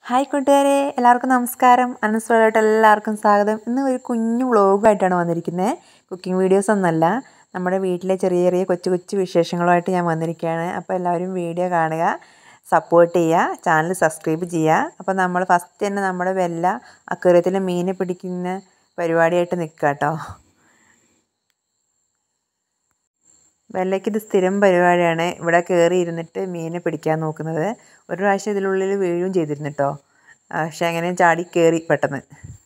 Hi കൂട്ടുകാരെ എല്ലാവർക്കും നമസ്കാരം അനസ്വലോട്ട് എല്ലാവർക്കും സ്വാഗതം ഇന്ന് ഒരു കുഞ്ഞു വ്ളോഗായിട്ടാണ് വന്നിരിക്കുന്നത് കുക്കിംഗ് വീഡിയോസ് ഒന്നല്ല നമ്മുടെ വീട്ടിലെ ചെറിയ ചെറിയ കൊച്ചു കൊച്ചു വിശേഷങ്ങളുമായിട്ട് ഞാൻ വന്നിരിക്കുകയാണ് അപ്പോൾ എല്ലാവരും വീഡിയോ കാണുക സപ്പോർട്ട് ചെയ്യുക ചാനൽ സബ്സ്ക്രൈബ് ചെയ്യുക അപ്പോൾ നമ്മൾ ഫസ്റ്റ് തന്നെ നമ്മുടെ വെല്ല അക്വേറിയത്തിൽ മീൻ പിടിക്കുന്ന പരിപാടിയായിട്ട് നിൽക്കുക കേട്ടോ വെള്ളയ്ക്ക് ഇത് സ്ഥിരം പരിപാടിയാണ് ഇവിടെ കയറി ഇരുന്നിട്ട് മീനെ പിടിക്കാൻ നോക്കുന്നത് ഒരു പ്രാവശ്യം ഇതിനുള്ളിൽ വീഴുകയും ചെയ്തിരുന്നു കേട്ടോ പക്ഷെ അങ്ങനെ ചാടി കയറി പെട്ടെന്ന്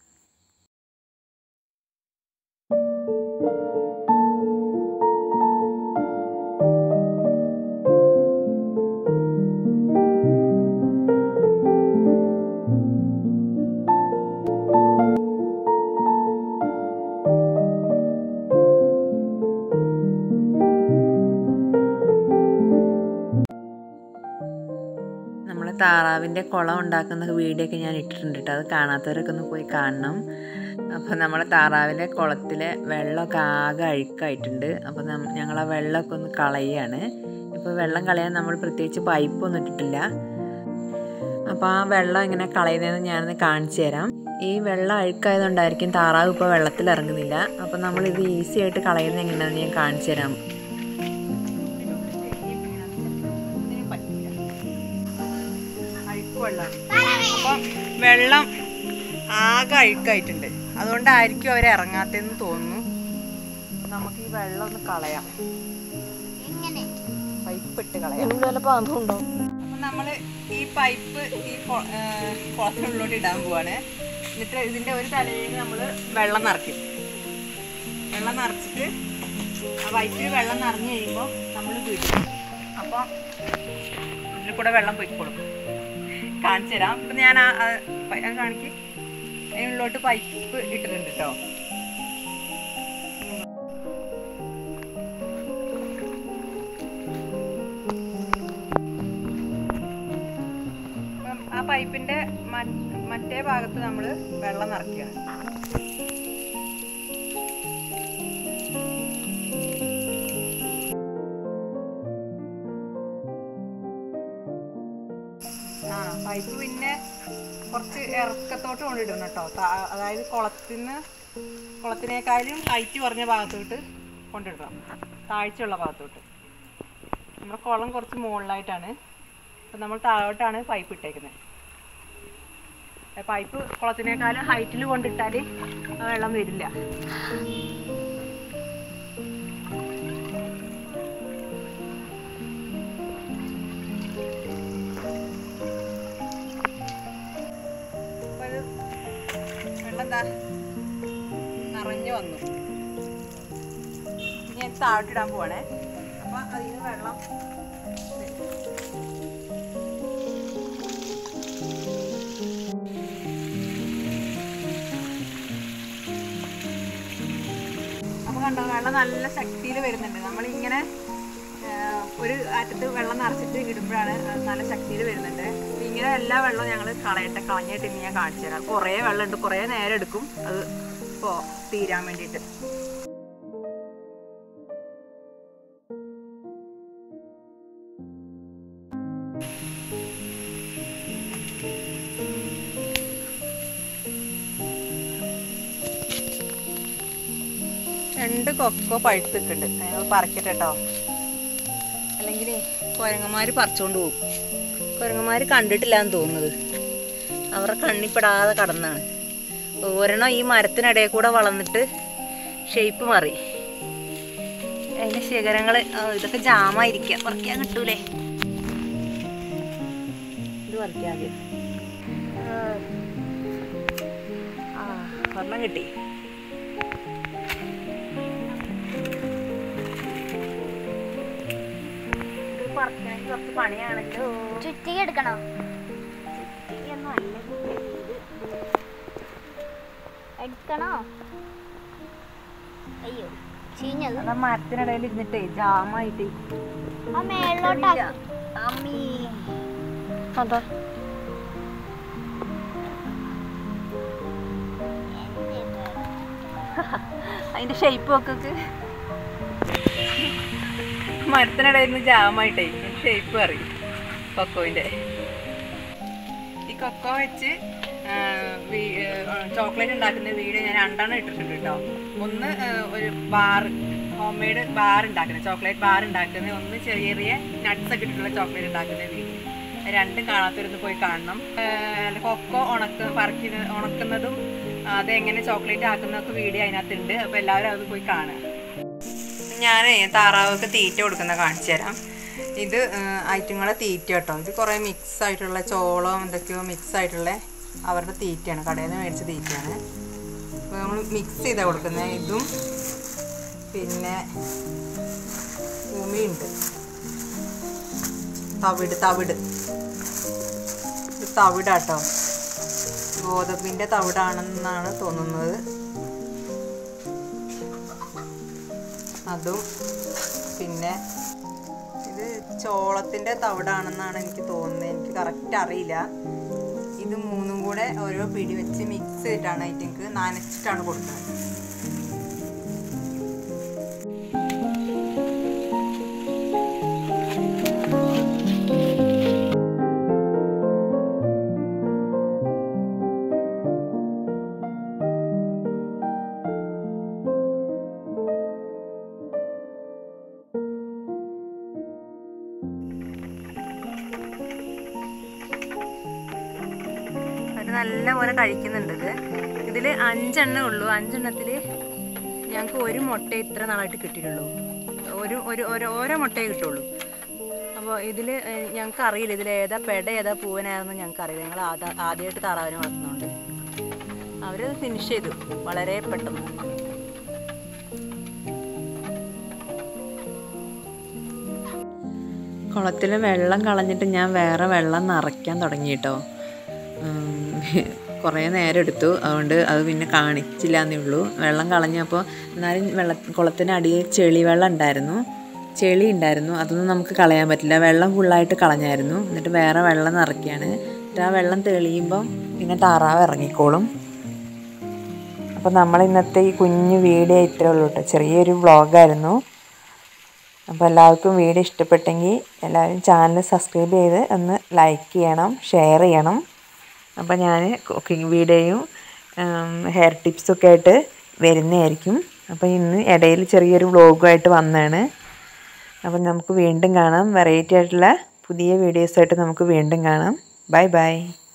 നമ്മൾ താറാവിൻ്റെ കുളം ഉണ്ടാക്കുന്ന വീഡിയോ ഒക്കെ ഞാൻ ഇട്ടിട്ടുണ്ട് കേട്ടോ അത് കാണാത്തവരൊക്കെ ഒന്ന് പോയി കാണണം അപ്പോൾ നമ്മൾ താറാവിലെ കുളത്തിലെ വെള്ളമൊക്കെ ആകെ അഴുക്കായിട്ടുണ്ട് അപ്പോൾ ഞങ്ങൾ ആ വെള്ളമൊക്കെ ഒന്ന് കളയുകയാണ് ഇപ്പോൾ വെള്ളം കളയാൻ നമ്മൾ പ്രത്യേകിച്ച് പൈപ്പൊന്നും ഇട്ടിട്ടില്ല അപ്പോൾ ആ വെള്ളം എങ്ങനെ കളയുന്നതെന്ന് ഞാനൊന്ന് കാണിച്ചു തരാം ഈ വെള്ളം അഴുക്കായതുകൊണ്ടായിരിക്കും താറാവ് ഇപ്പോൾ വെള്ളത്തിൽ ഇറങ്ങുന്നില്ല അപ്പോൾ നമ്മളിത് ഈസി ആയിട്ട് കളയുന്നത് എങ്ങനെയാണെന്ന് ഞാൻ കാണിച്ചു തരാം അപ്പം വെള്ളം ആകെ അഴുക്കായിട്ടുണ്ട് അതുകൊണ്ടായിരിക്കും അവർ ഇറങ്ങാത്തതെന്ന് തോന്നുന്നു നമുക്ക് ഈ വെള്ളം ഒന്ന് കളയാം പൈപ്പ് ഇട്ട് കളയാം അപ്പം നമ്മൾ ഈ പൈപ്പ് ഈ കൊ- ആ, കുളത്തിനുള്ളിലോട്ട് ഇടാൻ പോവാണ് എന്നിട്ട് ഇതിന്റെ ഒരു തലയിൽ നമ്മൾ വെള്ളം നിറയ്ക്കും വെള്ളം നിറച്ചിട്ട് ആ പൈപ്പിൽ വെള്ളം നിറഞ്ഞു കഴിയുമ്പോൾ നമ്മൾ വിടും അപ്പോൾ ഇതിൽ കൂടെ വെള്ളം പൊയ്ക്കോളും കാണിച്ചു തരാം ഇപ്പം ഞാൻ ആ ആ പ- അത് കാണിക്ക് അതിനുള്ളിലോട്ട് പൈപ്പ് ഇട്ടിട്ടുണ്ട് കേട്ടോ അപ്പം ആ പൈപ്പിന്റെ മ- മറ്റേ ഭാഗത്ത് നമ്മൾ വെള്ളം നിറയ്ക്കുകയാണ് ആ പൈപ്പ് പിന്നെ കുറച്ച് ഇറക്കത്തോട്ട് കൊണ്ടിടണം കേട്ടോ താ- അതായത് കുളത്തിന് കുളത്തിനേക്കാളും ഹൈറ്റ് കുറഞ്ഞ ഭാഗത്തോട്ട് കൊണ്ടിടണം താഴ്ചയുള്ള ഭാഗത്തോട്ട് നമ്മുടെ കുളം കുറച്ച് മുകളിലായിട്ടാണ് അപ്പം നമ്മൾ താഴോട്ടാണ് പൈപ്പ് ഇട്ടേക്കുന്നത് പൈപ്പ് കുളത്തിനേക്കാളും ഹൈറ്റിൽ കൊണ്ടിട്ടാൽ ആ വെള്ളം വരില്ല അപ്പൊ ഇത് വെള്ളം എന്താ നിറഞ്ഞു വന്നു ഇനി ഞാൻ താഴോട്ടിടാൻ പോവാണേ അപ്പൊ അതിന് വെള്ളം വരും. അപ്പൊ കണ്ടോ വെള്ളം നല്ല ശക്തിയിൽ വരുന്നുണ്ട് നമ്മളിങ്ങനെ ആ, ഒരു അറ്റത്ത് വെള്ളം നിറച്ചിട്ട് ഇടുമ്പോഴാണ് അത് നല്ല ശക്തിയിൽ വരുന്നുണ്ട് അപ്പൊ ഇങ്ങനെ എല്ലാ വെള്ളവും ഞങ്ങൾ കളയട്ടെ കളഞ്ഞിട്ട് ഇനി ഞാൻ കാണിച്ചു തരാം കുറേ വെള്ളമുണ്ട് കുറേ നേരം എടുക്കും അത് ഇപ്പോൾ തീരാൻ വേണ്ടിയിട്ട് രണ്ട് കൊക്കോ പഴുത്ത് നിൽക്കുന്നുണ്ട് ഞങ്ങൾ പറിക്കട്ടെ കേട്ടോ അല്ലെങ്കിൽ കുരങ്ങന്മാർ പറിച്ചുകൊണ്ട് പോകും കുരങ്ങന്മാർ കണ്ടിട്ടില്ല എന്ന് തോന്നുന്നത് അവരുടെ കണ്ണിപ്പെടാതെ കടന്നാണ് ഒരെണ്ണം ഈ മരത്തിനിടയിൽ കൂടെ വളർന്നിട്ട് ഷേപ്പ് മാറി അതിൻ്റെ ശിഖരങ്ങൾ ഇതൊക്കെ ജാമായിരിക്കാം പറിക്കാൻ കിട്ടൂലേ ഇത് പറിക്കാൻ ആദ്യം ആ ഒരെണ്ണം കിട്ടി ഇത് പറിക്കണമെങ്കിൽ കുറച്ച് പണിയാണല്ലോ ചുറ്റിക എടുക്കണോ ചുറ്റിയൊന്നും അല്ല ഇത് എടുക്കണോ അയ്യോ ചീഞ്ഞത് അതാ മരത്തിനിടയിൽ ഇരുന്നിട്ടേ ജാമായിട്ട് ആ മേളിലോട്ടാ അമ്മീ അതാ അതിന്റെ ഷേപ്പ് ഒക്കെ മരത്തിനിടയിൽ നിന്ന് ജാമായിട്ടേ ഷേപ്പ് അറിയും കൊക്കോവിന്റെ ഈ കൊക്കോ വെച്ച് ചോക്ലേറ്റ് ഉണ്ടാക്കുന്ന വീഡിയോ ഞാൻ രണ്ടെണ്ണം ഇട്ടിട്ടുണ്ട് കേട്ടോ ഒന്ന് ആ, ഒരു ബാർ ഹോം മെയ്ഡ് ബാർ ഉണ്ടാക്കുന്നത് ചോക്ലേറ്റ് ബാർ ഉണ്ടാക്കുന്നത് ഒന്ന് ചെറിയ ചെറിയ നട്ട്സ് ഒക്കെ ഇട്ടിട്ടുള്ള ചോക്ലേറ്റ് ഉണ്ടാക്കുന്ന വീഡിയോ രണ്ടും കാണാത്തവരൊന്ന് പോയി കാണണം ആ, കൊക്കോ ഉണക്ക പറിക്കുന്ന ഉണക്കുന്നതും അതെങ്ങനെ ചോക്ലേറ്റ് ആക്കുന്നതൊക്കെ വീഡിയോ അതിനകത്തുണ്ട് അപ്പോൾ എല്ലാവരും അത് പോയി കാണുക ഞാൻ താറാവൊക്കെ തീറ്റ കൊടുക്കുന്ന കാണിച്ചു തരാം ഇത് ഐറ്റങ്ങളെ തീറ്റ കേട്ടോ ഇത് കുറേ മിക്സ് ആയിട്ടുള്ള ചോളം എന്തൊക്കെയോ മിക്സ് ആയിട്ടുള്ള അവരുടെ തീറ്റയാണ് കടയിൽ നിന്ന് മേടിച്ച തീറ്റയാണ് അപ്പോൾ നമ്മൾ മിക്സ് ചെയ്താണ് കൊടുക്കുന്നത് ഇതും പിന്നെ ഉമിയുണ്ട് തവിട് തവിട് ഇത് തവിടാട്ടോ ഗോതമ്പിൻ്റെ തവിടാണെന്നാണ് തോന്നുന്നത് അതും പിന്നെ ഇത് ചോളത്തിൻ്റെ തവിടാണെന്നാണ് എനിക്ക് തോന്നുന്നത് എനിക്ക് കറക്റ്റ് അറിയില്ല ഇത് മൂന്നും കൂടെ ഓരോ പിടി വെച്ച് മിക്സ് ചെയ്തിട്ടാണ് ഐറ്റങ്ങൾക്ക് നനച്ചിട്ടാണ് കൊടുക്കുന്നത് അത് നല്ലപോലെ കഴിക്കുന്നുണ്ട് ഇത് ഇതിൽ അഞ്ചെണ്ണേ ഉള്ളൂ അഞ്ചെണ്ണത്തിൽ ഞങ്ങൾക്ക് ഒരു മുട്ട ഇത്ര നാളായിട്ട് കിട്ടിയിട്ടുള്ളൂ ഒരു ഒരു ഓരോ ഓരോ മുട്ടയെ കിട്ടുള്ളൂ അപ്പോൾ ഇതിൽ ഞങ്ങൾക്ക് അറിയില്ല ഇതിൽ ഏതാ പെട ഏതാ പൂവനായിരുന്നു ഞങ്ങൾക്ക് അറിയില്ല ഞങ്ങൾ ആദ്യ ആദ്യമായിട്ട് താറാവിനെ വളർത്തുന്നുണ്ട് അവരത് ഫിനിഷ് ചെയ്തു വളരെ പെട്ടെന്ന് കുളത്തിൽ വെള്ളം കളഞ്ഞിട്ട് ഞാൻ വേറെ വെള്ളം നിറയ്ക്കാൻ തുടങ്ങി കേട്ടോ കുറേ നേരം എടുത്തു അതുകൊണ്ട് അത് പിന്നെ കാണിച്ചില്ല എന്നേ ഉള്ളൂ വെള്ളം കളഞ്ഞപ്പോൾ എന്നാലും വെള്ള കുളത്തിനടിയിൽ ചെളി വെള്ളം ഉണ്ടായിരുന്നു ചെളി ഉണ്ടായിരുന്നു അതൊന്നും നമുക്ക് കളയാൻ പറ്റില്ല വെള്ളം ഫുള്ളായിട്ട് കളഞ്ഞായിരുന്നു എന്നിട്ട് വേറെ വെള്ളം നിറയ്ക്കുകയാണ് എന്നിട്ട് ആ വെള്ളം തെളിയുമ്പം പിന്നെ താറാവ് ഇറങ്ങിക്കോളും അപ്പോൾ നമ്മൾ ഇന്നത്തെ ഈ കുഞ്ഞു വീഡിയോ ഇത്രേ ഉള്ളൂ കേട്ടോ ചെറിയൊരു വ്ളോഗായിരുന്നു അപ്പോൾ എല്ലാവർക്കും വീഡിയോ ഇഷ്ടപ്പെട്ടെങ്കിൽ എല്ലാവരും ചാനൽ സബ്സ്ക്രൈബ് ചെയ്ത് ഒന്ന് ലൈക്ക് ചെയ്യണം ഷെയർ ചെയ്യണം അപ്പോൾ ഞാൻ കുക്കിംഗ് വീഡിയോയും ഹെയർ ടിപ്സൊക്കെ ആയിട്ട് വരുന്നതായിരിക്കും അപ്പോൾ ഇന്ന് ഇടയിൽ ചെറിയൊരു വ്ളോഗുമായിട്ട് വന്നതാണ് അപ്പം നമുക്ക് വീണ്ടും കാണാം വെറൈറ്റി ആയിട്ടുള്ള പുതിയ വീഡിയോസായിട്ട് നമുക്ക് വീണ്ടും കാണാം ബൈ ബൈ